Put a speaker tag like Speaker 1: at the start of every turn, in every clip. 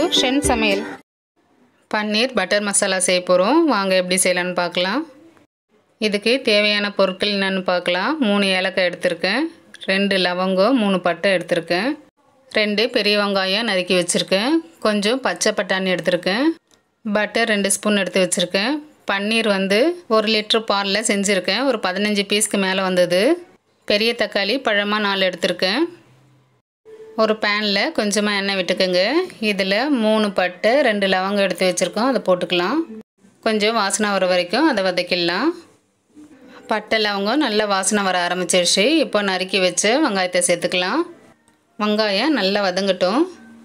Speaker 1: ஷென் சமையல் பன்னீர் பட்டர் மசாலா செய்ய போகிறோம் வாங்க எப்படி செய்யலான்னு பார்க்கலாம் இதுக்கு தேவையான பொருட்கள் என்னென்னு பார்க்கலாம் மூணு ஏலக்காய் எடுத்திருக்கேன் ரெண்டு லவங்கம் மூணு பட்டை எடுத்திருக்கேன் ரெண்டு பெரிய வெங்காயம் நறுக்கி வச்சுருக்கேன் கொஞ்சம் பச்சை பட்டாணி எடுத்திருக்கேன் பட்டர் ரெண்டு ஸ்பூன் எடுத்து வச்சுருக்கேன் பன்னீர் வந்து ஒரு லிட்ரு பாலில் செஞ்சுருக்கேன் ஒரு பதினஞ்சு பீஸ்க்கு மேலே வந்தது பெரிய தக்காளி பழமாக நாலு எடுத்திருக்கேன் ஒரு பேனில் கொஞ்சமாக எண்ணெய் விட்டுக்கோங்க இதில் மூணு பட்டை ரெண்டு லவங்கம் எடுத்து வச்சுருக்கோம் அதை போட்டுக்கலாம் கொஞ்சம் வாசனை வர வரைக்கும் அதை வதக்கிடலாம் பட்டை லவங்கம் நல்ல வாசனை வர ஆரம்பிச்சிருச்சு இப்போ நறுக்கி வச்சு வெங்காயத்தை சேர்த்துக்கலாம் வெங்காயம் நல்லா வதங்கட்டும்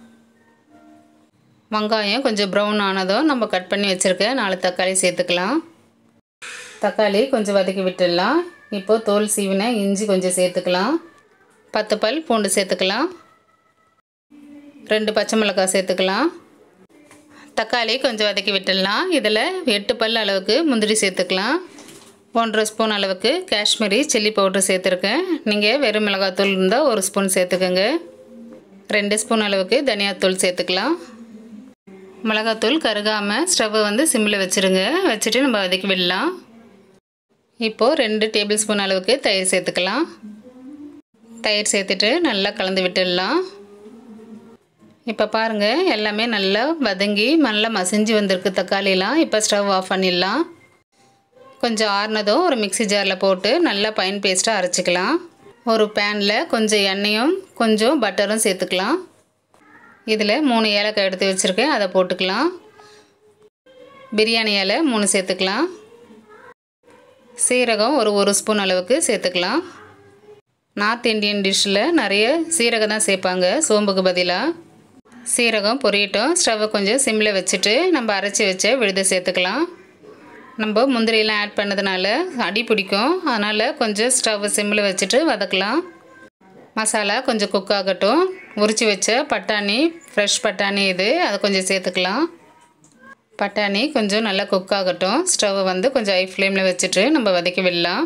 Speaker 1: வெங்காயம் கொஞ்சம் ப்ரௌன் ஆனதும் நம்ம கட் பண்ணி வச்சுருக்க நாலு தக்காளி சேர்த்துக்கலாம் தக்காளி கொஞ்சம் வதக்கி விட்டுடலாம் இப்போது தோல் சீவின இஞ்சி கொஞ்சம் சேர்த்துக்கலாம் பத்து பல் பூண்டு சேர்த்துக்கலாம் ரெண்டு பச்சை மிளகாய் சேர்த்துக்கலாம் தக்காளி கொஞ்சம் வதக்கி விட்டுடலாம் இதில் எட்டு பல் அளவுக்கு முந்திரி சேர்த்துக்கலாம் ஒன்றரை ஸ்பூன் அளவுக்கு காஷ்மீரி சில்லி பவுட்ரு சேர்த்துருக்கேன் நீங்கள் வெறும் மிளகாத்தூள் இருந்தால் ஒரு ஸ்பூன் சேர்த்துக்கோங்க ரெண்டு ஸ்பூன் அளவுக்கு தனியாத்தூள் சேர்த்துக்கலாம் மிளகாத்தூள் கருகாமல் ஸ்டவ்வை வந்து சிம்மில் வச்சுருங்க வச்சுட்டு நம்ம வதக்கி விடலாம் இப்போது ரெண்டு டேபிள் ஸ்பூன் அளவுக்கு தயிர் சேர்த்துக்கலாம் தயிர் சேர்த்துட்டு நல்லா கலந்து விட்டுடலாம் இப்போ பாருங்கள் எல்லாமே நல்லா வதங்கி நல்லா மசிஞ்சு வந்திருக்கு தக்காளிலாம் இப்போ ஸ்டவ் ஆஃப் பண்ணிடலாம் கொஞ்சம் ஆறுனதும் ஒரு மிக்சி ஜாரில் போட்டு நல்லா பைன் பேஸ்ட்டாக அரைச்சிக்கலாம் ஒரு பேனில் கொஞ்சம் எண்ணெயும் கொஞ்சம் பட்டரும் சேர்த்துக்கலாம் இதில் மூணு ஏலக்காய் எடுத்து வச்சுருக்கேன் அதை போட்டுக்கலாம் பிரியாணி இலை மூணு சேர்த்துக்கலாம் சீரகம் ஒரு ஒரு ஸ்பூன் அளவுக்கு சேர்த்துக்கலாம் நார்த் இந்தியன் டிஷ்ஷில் நிறைய சீரகம் தான் சேர்ப்பாங்க சோம்புக்கு பதிலாக சீரகம் பொரியட்டும் ஸ்டவ்வை கொஞ்சம் சிம்மில் வச்சுட்டு நம்ம அரைச்சி வச்ச விழுதை சேர்த்துக்கலாம் நம்ம முந்திரியெல்லாம் ஆட் பண்ணதுனால அடி பிடிக்கும் அதனால் கொஞ்சம் ஸ்டவ் சிம்மில் வச்சுட்டு வதக்கலாம் மசாலா கொஞ்சம் குக் ஆகட்டும் உரித்து வச்ச பட்டாணி ஃப்ரெஷ் பட்டாணி இது அதை கொஞ்சம் சேர்த்துக்கலாம் பட்டாணி கொஞ்சம் நல்லா குக் ஆகட்டும் ஸ்டவ்வை வந்து கொஞ்சம் ஹை ஃப்ளேமில் வச்சுட்டு நம்ம வதக்கி விடலாம்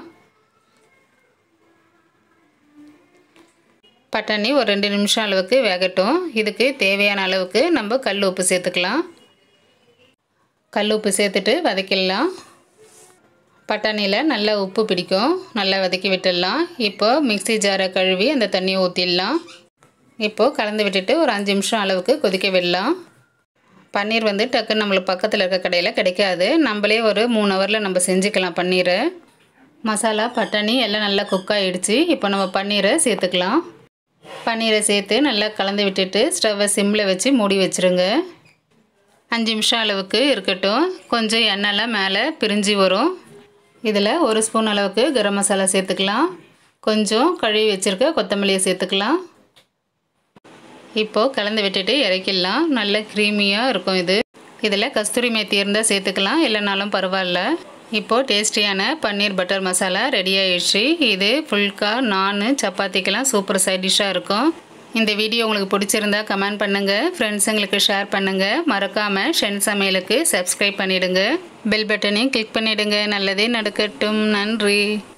Speaker 1: பட்டாணி ஒரு ரெண்டு நிமிஷம் அளவுக்கு வேகட்டும் இதுக்கு தேவையான அளவுக்கு நம்ம கல் உப்பு சேர்த்துக்கலாம் கல் உப்பு சேர்த்துட்டு வதக்கிடலாம் பட்டாணியில் நல்லா உப்பு பிடிக்கும் நல்லா வதக்கி விட்டுடலாம் இப்போது மிக்சி ஜாரை கழுவி அந்த தண்ணியை ஊற்றிடலாம் இப்போது கலந்து விட்டுட்டு ஒரு அஞ்சு நிமிஷம் அளவுக்கு கொதிக்க விடலாம் பன்னீர் வந்து டக்குன்னு நம்மளுக்கு பக்கத்தில் இருக்க கடையில் கிடைக்காது நம்மளே ஒரு மூணு ஹவரில் நம்ம செஞ்சுக்கலாம் பன்னீரை மசாலா பட்டாணி எல்லாம் நல்லா குக் ஆகிடுச்சு இப்போ நம்ம பன்னீரை சேர்த்துக்கலாம் பன்னீரை சேர்த்து நல்லா கலந்து விட்டுட்டு ஸ்டவ்வை சிம்மில் வச்சு மூடி வச்சுருங்க அஞ்சு நிமிஷம் அளவுக்கு இருக்கட்டும் கொஞ்சம் எண்ணெய்லாம் மேலே பிரிஞ்சு வரும் இதில் ஒரு ஸ்பூன் அளவுக்கு கரம் மசாலா சேர்த்துக்கலாம் கொஞ்சம் கழுவி வச்சுருக்க கொத்தமல்லியை சேர்த்துக்கலாம் இப்போது கலந்து விட்டுட்டு இறக்கிடலாம் நல்ல க்ரீமியாக இருக்கும் இது இதில் கஸ்தூரி மேத்தி இருந்தால் சேர்த்துக்கலாம் இல்லைனாலும் பரவாயில்ல இப்போது டேஸ்டியான பன்னீர் பட்டர் மசாலா ரெடி ஆயிடுச்சு இது ஃபுல்கா நான் சப்பாத்திக்கெல்லாம் சூப்பர் சைட் டிஷ்ஷாக இருக்கும் இந்த வீடியோ உங்களுக்கு பிடிச்சிருந்தா கமெண்ட் பண்ணுங்கள் ஃப்ரெண்ட்ஸுங்களுக்கு ஷேர் பண்ணுங்கள் மறக்காமல் ஷென் சமையலுக்கு சப்ஸ்கிரைப் பண்ணிவிடுங்க பெல் பட்டனையும் கிளிக் பண்ணிவிடுங்க நல்லதே நடக்கட்டும் நன்றி